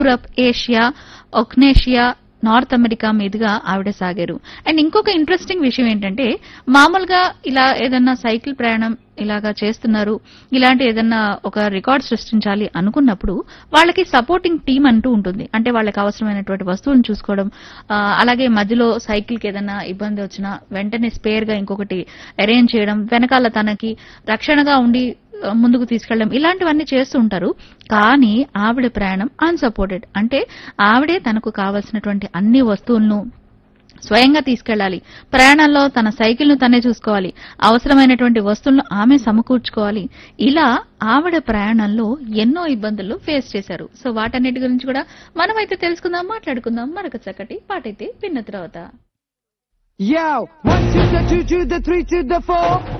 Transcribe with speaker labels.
Speaker 1: Europe Asia ఒక్నేషియా North America మీదుగా ఆవిడ సాగారు అండ్ ఇంకొక ఇంట్రెస్టింగ్ విషయం ఏంటంటే మామూలుగా ఇలా ఏదన్నా సైకిల్ ప్రయాణం ఇలాగా చేస్తున్నారు ఇలాంటి ఏదన్నా ఒక రికార్డ్ సృష్టించాలి అనుకున్నప్పుడు వాళ్ళకి సపోర్టింగ్ టీం అంటూ ఉంటుంది అంటే వాళ్ళకి అవసరమైనటువంటి వస్తువులను చూసుకోవడం ఆ, అలాగే మధ్యలో సైకిల్ కి ఏదైనా ఇబ్బంది వచ్చినా వెంటనే స్పేర్ గా ఇంకొకటి అరేంజ్ చేయడం వెనకాల తనకి రక్షణగా ఉండి ఆ, ముందుకు తీసుకెళ్ళడం ఇలాంటివన్నీ చేస్తూ ఉంటారు కానీ ఆవిడ ప్రయాణం అన్సపోర్టెడ్ అంటే ఆవిడే తనకు కావలసినటువంటి అన్ని వస్తువులను స్వయంగా తీసుకెళ్లాలి ప్రయాణంలో తన సైకిల్ ను తనే చూసుకోవాలి అవసరమైనటువంటి వస్తువులను ఆమె సమకూర్చుకోవాలి ఇలా ఆవిడ ప్రయాణంలో ఎన్నో ఇబ్బందులు ఫేస్ చేశారు సో వాటన్నిటి గురించి కూడా మనమైతే తెలుసుకుందాం మాట్లాడుకుందాం మరొక చక్కటి పాటైతే విన్న తర్వాత
Speaker 2: Yo, one to the two to the three to the four.